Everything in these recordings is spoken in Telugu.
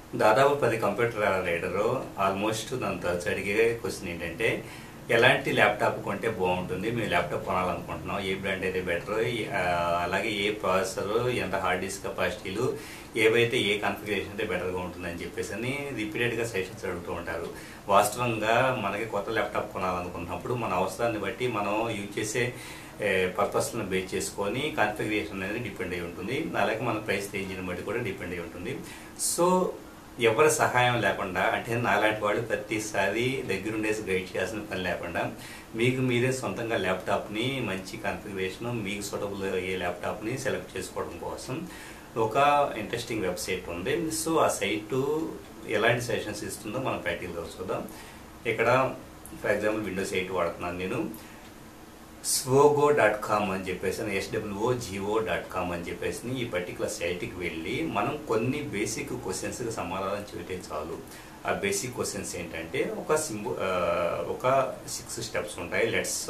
దాదాపు పది కంప్యూటర్ రైడరు ఆల్మోస్ట్ దాని తరచు అడిగే క్వశ్చన్ ఏంటంటే ఎలాంటి ల్యాప్టాప్ కొంటే బాగుంటుంది మేము ల్యాప్టాప్ కొనాలనుకుంటున్నాం ఏ బ్రాండ్ అయితే బెటర్ అలాగే ఏ ప్రాసెసర్ ఎంత హార్డ్ డిస్క్ కెపాసిటీలు ఏవైతే ఏ కాన్ఫిగరేషన్ అయితే బెటర్గా ఉంటుందని చెప్పేసి అని రిపీటెడ్గా సజెషన్స్ అడుగుతూ ఉంటారు వాస్తవంగా మనకి కొత్త ల్యాప్టాప్ కొనాలనుకున్నప్పుడు మన అవసరాన్ని బట్టి మనం యూజ్ చేసే పర్పస్లను బేస్ చేసుకొని కాన్ఫిగరేషన్ అనేది డిపెండ్ అయి ఉంటుంది అలాగే మన ప్రైస్ రేంజ్ని బట్టి కూడా డిపెండ్ అయి ఉంటుంది సో ఎవరి సహాయం లేకుండా అంటే నాలాంటి వాళ్ళు ప్రతిసారి దగ్గరుండేసి గైడ్ చేయాల్సిన పని లేకుండా మీకు మీరే సొంతంగా ల్యాప్టాప్ని మంచి కాన్ఫిగరేషన్ మీకు సూటబుల్ అయ్యే ల్యాప్టాప్ని సెలెక్ట్ చేసుకోవడం కోసం ఒక ఇంట్రెస్టింగ్ వెబ్సైట్ ఉంది సో ఆ సైటు ఎలాంటి సజెషన్స్ ఇస్తుందో మనం ప్రాక్టికల్గా చూద్దాం ఇక్కడ ఫర్ ఎగ్జాంపుల్ విండోస్ ఎయిట్ వాడుతున్నాను నేను స్వోగో డాట్ కామ్ అని చెప్పేసి ఎస్డబ్ల్యూఓ జిఓ డాట్ కామ్ అని చెప్పేసి ఈ పర్టికులర్ సైట్కి వెళ్ళి మనం కొన్ని బేసిక్ క్వశ్చన్స్కి సమాధానం చెబితే చాలు ఆ బేసిక్ క్వశ్చన్స్ ఏంటంటే ఒక సింబు ఒక సిక్స్ స్టెప్స్ ఉంటాయి లెట్స్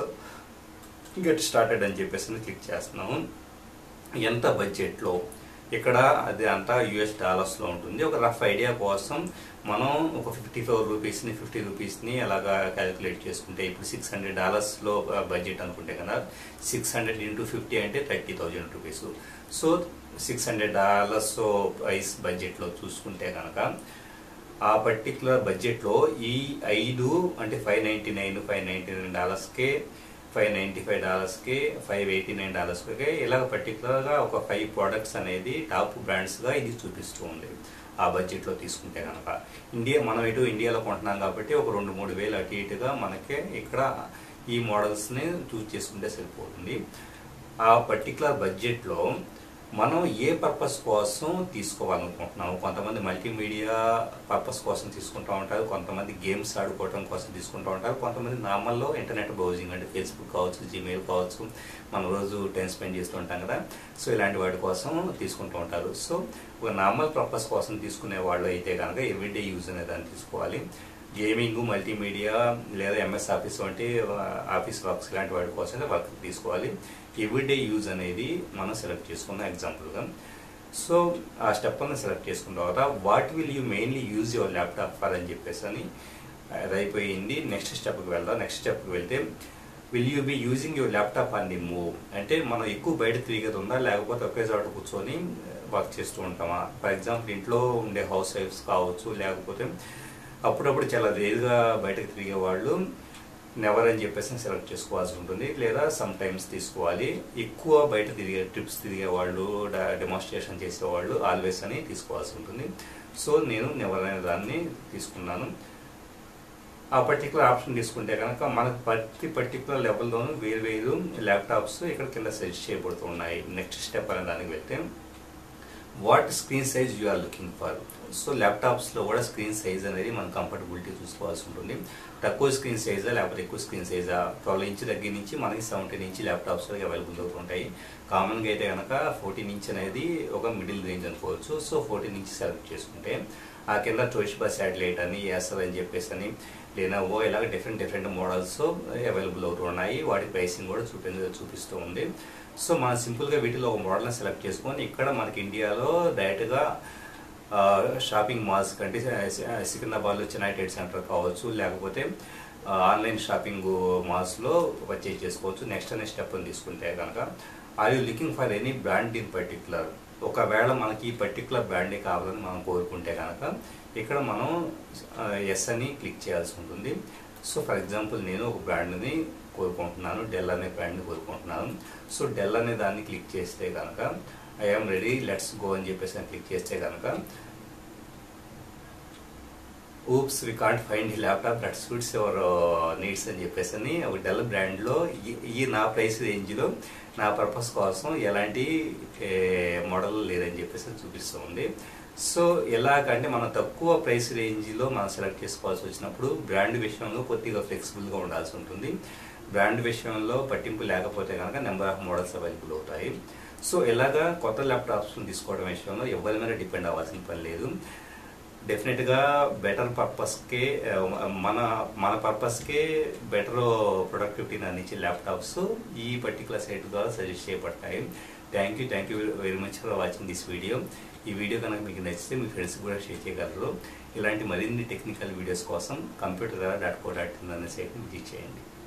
గెట్ స్టార్టెడ్ అని చెప్పేసి క్లిక్ చేస్తున్నాము ఎంత బడ్జెట్లో ఇక్కడ అది అంతా యుఎస్ డాలర్స్లో ఉంటుంది ఒక రఫ్ ఐడియా కోసం మనం ఒక ఫిఫ్టీ ఫోర్ రూపీస్ని ఫిఫ్టీ రూపీస్ని అలాగా క్యాలిక్యులేట్ చేసుకుంటే ఇప్పుడు సిక్స్ హండ్రెడ్ డాలర్స్లో బడ్జెట్ అనుకుంటే కదా సిక్స్ హండ్రెడ్ ఇంటూ ఫిఫ్టీ అంటే thirty thousand rupees so six hundred dollars price బడ్జెట్లో చూసుకుంటే కనుక ఆ పర్టికులర్ బడ్జెట్లో ఈ ఐదు అంటే five ninety nine five ninety nine డాలర్స్కే ఫైవ్ నైంటీ ఫైవ్ డాలర్స్కి ఫైవ్ ఎయిటీ నైన్ డాలర్స్కి ఇలాగ పర్టికులర్గా ఒక ఫైవ్ ప్రోడక్ట్స్ అనేది టాప్ బ్రాండ్స్గా ఇది చూపిస్తూ ఉంది ఆ బడ్జెట్లో తీసుకుంటే కనుక ఇండియా మనం ఇటు ఇండియాలో కొంటున్నాం కాబట్టి ఒక రెండు మూడు వేలు అటు ఇటుగా మనకి ఇక్కడ ఈ మోడల్స్ని చూస్ చేసుకుంటే సరిపోతుంది ఆ పర్టికులర్ బడ్జెట్లో మనం ఏ పర్పస్ కోసం తీసుకోవాలనుకుంటున్నాము కొంతమంది మల్టీమీడియా పర్పస్ కోసం తీసుకుంటూ ఉంటారు కొంతమంది గేమ్స్ ఆడుకోవడం కోసం తీసుకుంటూ ఉంటారు కొంతమంది నార్మల్లో ఇంటర్నెట్ బ్రౌజింగ్ అంటే ఫేస్బుక్ కావచ్చు జీమెయిల్ కావచ్చు మనం రోజు టైం స్పెండ్ చేస్తూ ఉంటాం కదా సో ఇలాంటి వాటి కోసం తీసుకుంటూ ఉంటారు సో ఒక నార్మల్ పర్పస్ కోసం తీసుకునే వాళ్ళు అయితే కనుక ఎవ్రీడే యూజ్ అనే దాన్ని తీసుకోవాలి గేమింగ్ మల్టీమీడియా లేదా ఎంఎస్ ఆఫీస్ వంటి ఆఫీస్ వర్క్స్ ఇలాంటి వాటి కోసం వర్క్ తీసుకోవాలి ఎవ్రీడే యూజ్ అనేది మనం సెలెక్ట్ చేసుకున్నాం ఎగ్జాంపుల్గా సో ఆ స్టెప్ అన్న సెలెక్ట్ చేసుకున్న తర్వాత what will you mainly use your laptop for అని చెప్పేసి అని అది అయిపోయింది నెక్స్ట్ స్టెప్కి వెళ్దాం నెక్స్ట్ స్టెప్కి వెళ్తే will you be using your laptop on the move అంటే మనం ఎక్కువ బయట తిరిగేది ఉందా లేకపోతే ఒకే చోట కూర్చొని వర్క్ చేస్తూ ఉంటామా ఫర్ ఎగ్జాంపుల్ ఇంట్లో ఉండే హౌస్ వైఫ్స్ కావచ్చు లేకపోతే అప్పుడప్పుడు చాలా రేరుగా బయటకు తిరిగే వాళ్ళు నెవర్ అని చెప్పేసి సెలెక్ట్ చేసుకోవాల్సి ఉంటుంది లేదా సమ్ టైమ్స్ తీసుకోవాలి ఎక్కువ బయట తిరిగే ట్రిప్స్ తిరిగే వాళ్ళు డెమాన్స్ట్రేషన్ చేసేవాళ్ళు ఆల్వేస్ అని తీసుకోవాల్సి ఉంటుంది సో నేను నెవర్ అనే దాన్ని తీసుకున్నాను ఆ పర్టికులర్ ఆప్షన్ తీసుకుంటే కనుక మనకు ప్రతి పర్టికులర్ లెవెల్లోనూ వేరు వేరు ల్యాప్టాప్స్ ఇక్కడ కింద సజెస్ట్ చేయబడుతున్నాయి నెక్స్ట్ స్టెప్ అనే దానికి వెళ్తే what screen size you are looking for so ల్యాప్టాప్స్లో కూడా స్క్రీన్ సైజ్ అనేది మనం కంఫర్టబిలిటీ చూసుకోవాల్సి ఉంటుంది తక్కువ స్క్రీన్ సైజా లేకపోతే ఎక్కువ స్క్రీన్ సైజా ట్వెల్వ్ ఇంచ్ దగ్గర నుంచి మనకి సెవెంటీన్ ఇంచ్ ల్యాప్టాప్స్ అవైలబుల్ అవుతుంటాయి కామన్గా అయితే కనుక ఫోర్టీన్ ఇంచ్ అనేది ఒక మిడిల్ రేంజ్ అనుకోవచ్చు సో ఫోర్టీన్ ఇంచ్ సెలెక్ట్ చేసుకుంటే ఆ కింద టోషిబా శాటిలైట్ అని యాసర్ అని చెప్పేసి అని లెనోవో ఇలాగ డిఫరెంట్ డిఫరెంట్ మోడల్స్ అవైలబుల్ అవుతున్నాయి వాటి ప్రైసింగ్ కూడా చూపి చూపిస్తూ ఉంది సో మనం సింపుల్గా వీటిలో ఒక మోడల్ని సెలెక్ట్ చేసుకొని ఇక్కడ మనకి ఇండియాలో డైరెక్ట్గా షాపింగ్ మాల్స్ కంటే సికింద్రాబాద్లో చెన్నై ట్రేడ్ సెంటర్ కావచ్చు లేకపోతే ఆన్లైన్ షాపింగ్ మాల్స్లో పర్చేజ్ చేసుకోవచ్చు నెక్స్ట్ అనే స్టెప్ తీసుకుంటే కనుక are you looking for any brand in particular ఒకవేళ మనకి ఈ పర్టికులర్ బ్రాండే కావాలని మనం కోరుకుంటే కనుక ఇక్కడ మనం ఎస్ అని క్లిక్ చేయాల్సి ఉంటుంది సో ఫర్ ఎగ్జాంపుల్ నేను ఒక బ్రాండ్ని కోరుకుంటున్నాను డెల్ అనే బ్రాండ్ని కోరుకుంటున్నాను సో డెల్ అనే దాన్ని క్లిక్ చేస్తే కనుక ఐఎమ్ రెడీ లెట్స్ గో అని చెప్పేసి అని క్లిక్ చేస్తే కనుక ఊప్స్ వి కాంట్ ఫైండ్ ఈ laptop that suits your needs అని చెప్పేసి అని ఒక డెల్ బ్రాండ్లో ఈ నా ప్రైస్ రేంజ్లో నా పర్పస్ కోసం ఎలాంటి మోడల్ లేదని చెప్పేసి చూపిస్తూ ఉంది సో ఎలాగంటే మనం తక్కువ ప్రైస్ రేంజ్లో మనం సెలెక్ట్ చేసుకోవాల్సి వచ్చినప్పుడు బ్రాండ్ విషయంలో కొద్దిగా ఫ్లెక్సిబుల్గా ఉండాల్సి ఉంటుంది బ్రాండ్ విషయంలో పట్టింపు లేకపోతే కనుక నెంబర్ ఆఫ్ మోడల్స్ అవైలబుల్ అవుతాయి సో ఇలాగా కొత్త ల్యాప్టాప్స్ తీసుకోవడం విషయంలో ఎవరి మీద డిపెండ్ అవ్వాల్సిన పని లేదు డెఫినెట్గా బెటర్ పర్పస్కే మన మన పర్పస్కే బెటర్ ప్రొడక్టివిటీని అందించే ల్యాప్టాప్స్ ఈ పర్టికులర్ సైట్ ద్వారా సజెస్ట్ చేయబడతాయి thank you thank you very much for watching this video ఈ వీడియో కనుక మీకు నచ్చితే మీ ఫ్రెండ్స్ కూడా షేర్ చేయగలరు ఇలాంటి మరిన్ని టెక్నికల్ వీడియోస్ కోసం computer dot co dot in అనే సైట్ని విజిట్ చేయండి